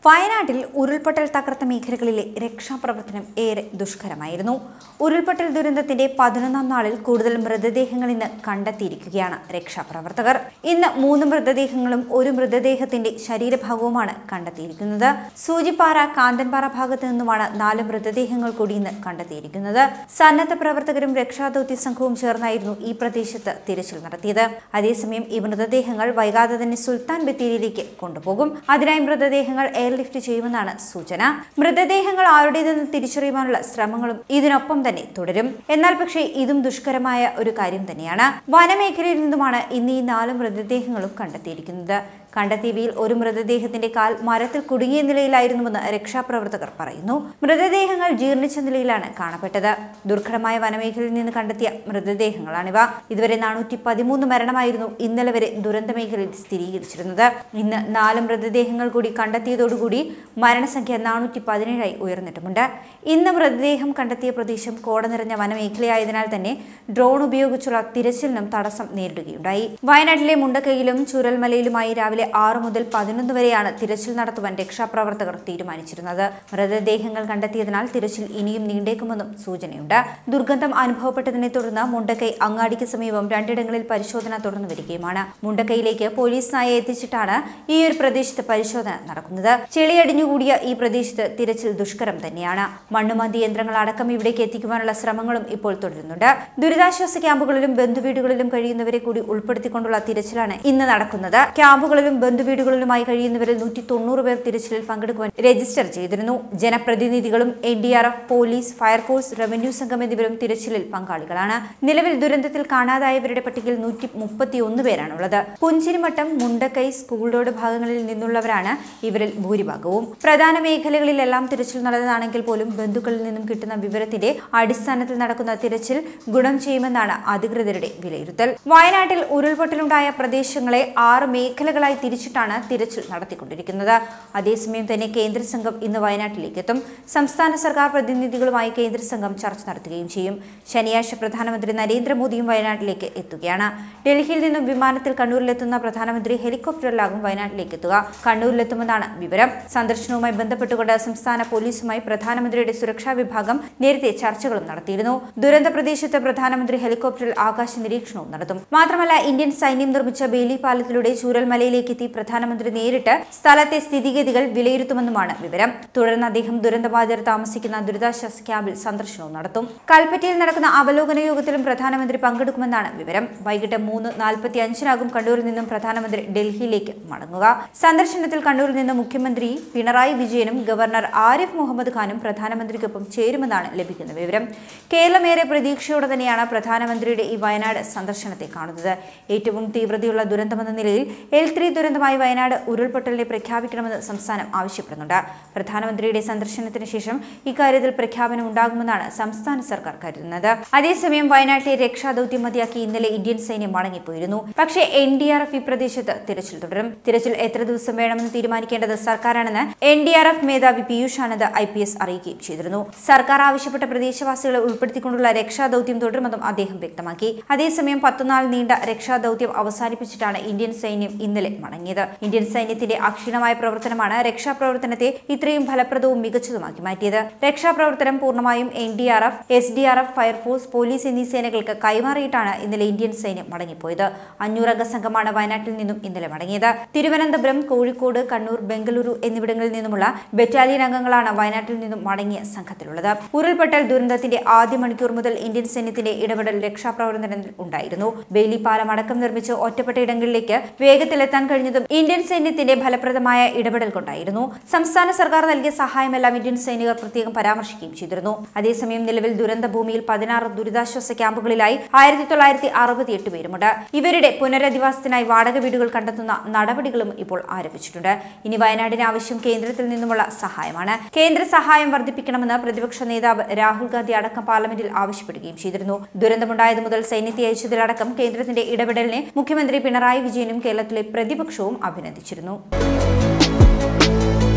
വയനാട്ടിൽ ഉരുൾപൊട്ടൽ തകർത്ത മേഖലകളിലെ രക്ഷാപ്രവർത്തനം ഏറെ ദുഷ്കരമായിരുന്നു ഉരുൾപൊട്ടൽ ദുരന്തത്തിന്റെ പതിനൊന്നാം നാളിൽ കൂടുതൽ മൃതദേഹങ്ങൾ ഇന്ന് കണ്ടെത്തിയിരിക്കുകയാണ് രക്ഷാപ്രവർത്തകർ ഇന്ന് മൂന്ന് മൃതദേഹങ്ങളും ഒരു മൃതദേഹത്തിന്റെ ശരീരഭാഗവുമാണ് കണ്ടെത്തിയിരിക്കുന്നത് സൂചിപ്പാറ കാന്തൻപാറ ഭാഗത്തു നിന്നുമാണ് നാല് മൃതദേഹങ്ങൾ കൂടി ഇന്ന് കണ്ടെത്തിയിരിക്കുന്നത് സന്നദ്ധ പ്രവർത്തകരും രക്ഷാദൌത്യ സംഘവും ചേർന്നായിരുന്നു ഈ പ്രദേശത്ത് തിരച്ചിൽ നടത്തിയത് അതേസമയം ഈ മൃതദേഹങ്ങൾ വൈകാതെ തന്നെ സുൽത്താൻ ബത്തേരിയിലേക്ക് കൊണ്ടുപോകും അതിനായി മൃതദേഹങ്ങൾ എയർലിഫ്റ്റ് ചെയ്യുമെന്നാണ് സൂചന മൃതദേഹങ്ങൾ ആരുടേതെന്ന് തിരിച്ചറിയുവാനുള്ള ശ്രമങ്ങളും ഇതിനൊപ്പം തന്നെ തുടരും എന്നാൽ പക്ഷേ ഇതും ദുഷ്കരമായ ഒരു കാര്യം തന്നെയാണ് വനമേഖലയിൽ നിന്നുമാണ് ഇന്ന് ഈ നാല് മൃതദേഹങ്ങളും കണ്ടെത്തിയിരിക്കുന്നത് കണ്ടെത്തിയവയിൽ ഒരു മൃതദേഹത്തിന്റെ കാൽ മരത്തിൽ കുടുങ്ങിയ നിലയിലായിരുന്നുവെന്ന് രക്ഷാപ്രവർത്തകർ പറയുന്നു മൃതദേഹങ്ങൾ ജീർണിച്ച നിലയിലാണ് കാണപ്പെട്ടത് ദുർഘടമായ വനമേഖലയിൽ നിന്ന് കണ്ടെത്തിയ മൃതദേഹങ്ങളാണിവ ഇതുവരെ നാനൂറ്റി പതിമൂന്ന് മരണമായിരുന്നു ഇന്നലെ വരെ ദുരന്ത മേഖലയിൽ സ്ഥിരീകരിച്ചിരുന്നത് ഇന്ന് നാല് മൃതദേഹങ്ങൾ കൂടി കണ്ടെത്തിയതോടുകൂടി മരണസംഖ്യ നാനൂറ്റി പതിനേഴായി ഉയർന്നിട്ടുമുണ്ട് ഇന്ന് മൃതദേഹം കണ്ടെത്തിയ പ്രദേശം കോട നിറഞ്ഞ വനമേഖലയായതിനാൽ തന്നെ ഡ്രോൺ ഉപയോഗിച്ചുള്ള തിരച്ചിലിനും തടസ്സം നേരിടുകയുണ്ടായി വയനാട്ടിലെ മുണ്ടക്കയിലും ചുരൽമലയിലുമായി രാവിലെ ആറ് മുതൽ പതിനൊന്ന് വരെയാണ് തിരച്ചിൽ നടത്തുവാൻ രക്ഷാപ്രവർത്തകർ തീരുമാനിച്ചിരുന്നത് മൃതദേഹങ്ങൾ കണ്ടെത്തിയതിനാൽ തിരച്ചിൽ ഇനിയും നീണ്ടേക്കുമെന്നും സൂചനയുണ്ട് ദുർഗന്ധം അനുഭവപ്പെട്ടതിനെ തുടർന്ന് മുണ്ടക്കൈ അങ്ങാടിക്ക് സമീപം രണ്ടിടങ്ങളിൽ പരിശോധന തുടർന്നു വരികയുമാണ് മുണ്ടക്കൈയിലേക്ക് പോലീസ് നായ എത്തിച്ചിട്ടാണ് ഈ ഒരു പ്രദേശത്ത് പരിശോധന നടക്കുന്നത് ചെളിയടിഞ്ഞുകൂടിയ ഈ പ്രദേശത്ത് തിരച്ചിൽ ദുഷ്കരം തന്നെയാണ് മണ്ണുമന്തി യന്ത്രങ്ങൾ അടക്കം ഇവിടേക്ക് എത്തിക്കുവാനുള്ള ശ്രമങ്ങളും ഇപ്പോൾ തുടരുന്നുണ്ട് ദുരിതാശ്വാസ ക്യാമ്പുകളിലും ബന്ധുവീടുകളിലും കഴിയുന്നവരെ കൂടി ഉൾപ്പെടുത്തിക്കൊണ്ടുള്ള തിരച്ചിലാണ് ഇന്ന് നടക്കുന്നത് ക്യാമ്പുകളിലും ബന്ധുവീടുകളിലുമായി കഴിയുന്നവരിൽ നൂറ്റി തൊണ്ണൂറ് പേർ തിരച്ചിലിൽ പങ്കെടുക്കുവാൻ രജിസ്റ്റർ ചെയ്തിരുന്നു ജനപ്രതിനിധികളും N D R F police fire force revenue സംഘം എന്നിവരും തിരച്ചിലിൽ പങ്കാളികളാണ് നിലവിൽ ദുരന്തത്തിൽ കാണാതായവരുടെ പട്ടികയിൽ നൂറ്റി മുപ്പത്തി ഒന്ന് പേരാണുള്ളത് പുഞ്ചിരിമട്ടം മുണ്ടക്കൈ സ്കൂൾ റോഡ് ഭാഗങ്ങളിൽ നിന്നുള്ളവരാണ് ഇവരിൽ ഭൂരിഭാഗവും പ്രധാന മേഖലകളിലെല്ലാം തിരച്ചിൽ നടന്നതാണെങ്കിൽ പോലും ബന്ധുക്കളിൽ നിന്നും കിട്ടുന്ന വിവരത്തിന്റെ അടിസ്ഥാനത്തിൽ നടക്കുന്ന തിരച്ചിൽ ഗുണം ചെയ്യുമെന്നാണ് അധികൃതരുടെ വിലയിരുത്തൽ വയനാട്ടിൽ ഉരുൾപൊട്ടലുണ്ടായ പ്രദേശങ്ങളെ ആറ് മേഖലകളായി തിരിച്ചിട്ടാണ് തിരച്ചിൽ നടത്തിക്കൊണ്ടിരിക്കുന്നത് അതേസമയം തന്നെ കേന്ദ്ര സംഘം ഇന്ന് വയനാട്ടിലേക്ക് എത്തും സംസ്ഥാന സർക്കാർ പ്രതിനിധികളുമായി കേന്ദ്ര സംഘം ചർച്ച നടത്തുകയും ചെയ്യും ശനിയാഴ്ച പ്രധാനമന്ത്രി നരേന്ദ്രമോദിയും വയനാട്ടിലേക്ക് എത്തുകയാണ് ഡൽഹിയിൽ നിന്നും വിമാനത്തിൽ കണ്ണൂരിലെത്തുന്ന പ്രധാനമന്ത്രി ഹെലികോപ്റ്ററിലാകും വയനാട്ടിലേക്ക് എത്തുക കണ്ണൂരിലെത്തുമെന്നാണ് വിവരം സന്ദർശനവുമായി ബന്ധപ്പെട്ടുകൊണ്ട് സംസ്ഥാന പോലീസുമായി പ്രധാനമന്ത്രിയുടെ സുരക്ഷാ വിഭാഗം നേരത്തെ ചർച്ചകളും നടത്തിയിരുന്നു ദുരന്ത പ്രദേശത്ത് പ്രധാനമന്ത്രി ഹെലികോപ്റ്ററിൽ ആകാശ നിരീക്ഷണവും നടത്തും മാത്രമല്ല ഇന്ത്യൻ സൈന്യം നിർമ്മിച്ച ബേലി പാലത്തിലൂടെ ചൂരൽമലയിലേക്ക് എത്തി പ്രധാനമന്ത്രി നേരിട്ട് സ്ഥലത്തെ സ്ഥിതിഗതികൾ വിലയിരുത്തുമെന്നുമാണ് വിവരം തുടർന്ന് അദ്ദേഹം ദുരന്തബാധിതർ താമസിക്കുന്ന ദുരിതാശ്വാസ ക്യാമ്പിൽ സന്ദർശനവും നടത്തും കൽപ്പറ്റയിൽ നടക്കുന്ന അവലോകന യോഗത്തിലും പ്രധാനമന്ത്രി പങ്കെടുക്കുമെന്നാണ് വിവരം വൈകിട്ട് മൂന്ന് നാൽപ്പത്തി അഞ്ചിനാകും കണ്ണൂരിൽ നിന്നും പ്രധാനമന്ത്രി ഡൽഹിയിലേക്ക് മടങ്ങുക സന്ദർശനത്തിൽ കണ്ണൂരിൽ നിന്ന് മുഖ്യമന്ത്രി പിണറായി വിജയനും ഗവർണർ ആരിഫ് മുഹമ്മദ് ഖാനും പ്രധാനമന്ത്രിക്കൊപ്പം ചേരുമെന്നാണ് ലഭിക്കുന്ന വിവരം കേരളമേറെ പ്രതീക്ഷയോടെ തന്നെയാണ് പ്രധാനമന്ത്രിയുടെ ഈ വയനാട് സന്ദർശനത്തെ കാണുന്നത് ഏറ്റവും തീവ്രതയുള്ള ദുരന്തമെന്ന നിലയിൽ എൽ ത്രീ ദുരന്തമായി വയനാട് ഉരുൾപൊട്ടലിനെ പ്രഖ്യാപിക്കണമെന്ന് സംസ്ഥാനം ആവശ്യപ്പെടുന്നുണ്ട് പ്രധാനമന്ത്രിയുടെ സന്ദർശനത്തിന് ശേഷം ഇക്കാര്യത്തിൽ പ്രഖ്യാപനം ഉണ്ടാകുമെന്നാണ് സംസ്ഥാന സർക്കാർ കരുതുന്നത് അതേസമയം വയനാട്ടിലെ രക്ഷാദൌത്യം മതിയാക്കി ഇന്നലെ ഇന്ത്യൻ സൈന്യം മടങ്ങിപ്പോയിരുന്നു പക്ഷേ എൻ ഡി ആർ എഫ് ഈ പ്രദേശത്ത് തിരച്ചിൽ തുടരും തിരച്ചിൽ എത്ര ദിവസം വേണമെന്ന് തീരുമാനിക്കേണ്ടത് സർക്കാരാണെന്ന് എൻ ഡി ആർ എഫ് മേധാവി Piyush Anand I P S അറിയിക്കുകയും ചെയ്തിരുന്നു സർക്കാർ ആവശ്യപ്പെട്ട പ്രദേശവാസികളെ ഉൾപ്പെടുത്തിക്കൊണ്ടുള്ള രക്ഷാദൌത്യം തുടരുമെന്നും അദ്ദേഹം വ്യക്തമാക്കി അതേസമയം പത്തുനാൾ നീണ്ട രക്ഷാദൌത്യം അവസാനിപ്പിച്ചിട്ടാണ് ഇന്ത്യൻ സൈന്യം ഇന്നലെ മടങ്ങിയത് ഇന്ത്യൻ സൈന്യത്തിന്റെ അക്ഷീണമായ പ്രവർത്തനമാണ് രക്ഷാപ്രവർത്തനത്തെ ഇത്രയും ഫലപ്രദവും മികച്ചതുമാക്കി മാറ്റിയത് രക്ഷാപ്രവർത്തനം പൂർണ്ണമായും N D R F S D R F fire force police എന്നീ സേനകൾക്ക് കൈമാറിയിട്ടാണ് ഇന്നലെ ഇന്ത്യൻ സൈന്യം മടങ്ങിപ്പോയത് അഞ്ഞൂറംഗ സംഘമാണ് വയനാട്ടിൽ നിന്നും ഇന്നലെ മടങ്ങിയത് തിരുവനന്തപുരം കോഴിക്കോട് കണ്ണൂർ ബംഗളൂരു എന്നിവിടങ്ങളിൽ നിന്നുമുള്ള ബറ്റാലിയൻ അംഗങ്ങളാണ് വയനാട്ടിൽ നിന്നും മടങ്ങിയ സംഘത്തിലുള്ളത് ഉരുൾപൊട്ടൽ ദുരന്തത്തിന്റെ ആദ്യ മണിക്കൂർ മുതൽ ഇന്ത്യൻ സൈന്യത്തിന്റെ ഇടപെടൽ രക്ഷാപ്രവർത്തനത്തിൽ ഉണ്ടായിരുന്നു ബെയിലി പാലം അടക്കം നിർമ്മിച്ച് ഒറ്റപ്പെട്ട ഇടങ്ങളിലേക്ക് വേഗത്തിലെത്താൻ കഴിഞ്ഞതും ഇന്ത്യൻ സൈന്യത്തിന്റെ ഫലപ്രദമായ ഇടപെടൽ കൊണ്ടായിരുന്നു സംസ്ഥാന സർക്കാർ നൽകിയ സഹായമെല്ലാം ഇന്ത്യൻ സൈനികർ പ്രത്യേകം പരാമർശിക്കുകയും ചെയ്തിരുന്നു അതേസമയം നിലവിൽ ദുരന്ത ഭൂമിയിൽ പതിനാറ് ദുരിതാശ്വാസ ക്യാമ്പുകളിലായി ആയിരത്തി തൊള്ളായിരത്തി അറുപത്തിയെട്ട് പേരുമുണ്ട് ഇവരുടെ പുനരധിവാസത്തിനായി വാടക വീടുകൾ കണ്ടെത്തുന്ന നടപടികളും ഇപ്പോൾ ആരംഭിച്ചിട്ടുണ്ട് ഇനി വയനാടിന് ആവശ്യം കേന്ദ്രത്തിൽ നിന്നുമുള്ള സഹായമാണ് കേന്ദ്ര സഹായം വർദ്ധിപ്പിക്കണമെന്ന് പ്രതിപക്ഷ നേതാവ് രാഹുൽ ഗാന്ധി അടക്കം പാർലമെന്റിൽ ആവശ്യപ്പെടുകയും ചെയ്തിരുന്നു ദുരന്തമുണ്ടായത് മുതൽ സൈന്യത്തെ അയച്ചതിലടക്കം കേന്ദ്രത്തിന്റെ ഇടപെടലിനെ മുഖ്യമന്ത്രി പിണറായി വിജയനും കേരളത്തിലെ പ്രതിപക്ഷവും അഭിനന്ദിച്ചിരുന്നു